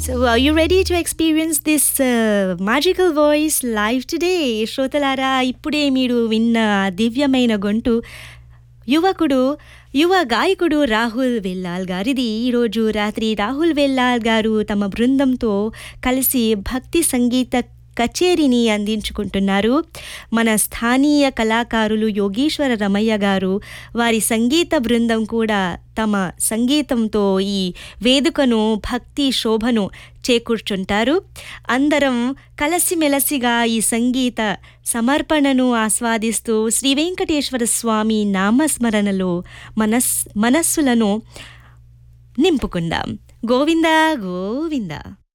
So, are you ready to experience this uh, magical voice live today? శ్రోతలారా ఇప్పుడే మీరు విన్న ఆ దివ్యమైన గొంతు యువకుడు యువ గాయకుడు రాహుల్ వెల్లాల్ గారిది ఈరోజు రాత్రి రాహుల్ వెల్లాల్ గారు తమ బృందంతో కలిసి భక్తి సంగీత కచేరీని అందించుకుంటున్నారు మన స్థానీయ కళాకారులు యోగీశ్వర రమయ్య గారు వారి సంగీత బృందం కూడా తమ సంగీతంతో ఈ వేడుకను భక్తి శోభను చేకూర్చుంటారు అందరం కలసిమెలసిగా ఈ సంగీత సమర్పణను ఆస్వాదిస్తూ శ్రీ వెంకటేశ్వర స్వామి నామస్మరణలో మనస్ మనస్సులను నింపుకుందాం గోవిందా గోవిందా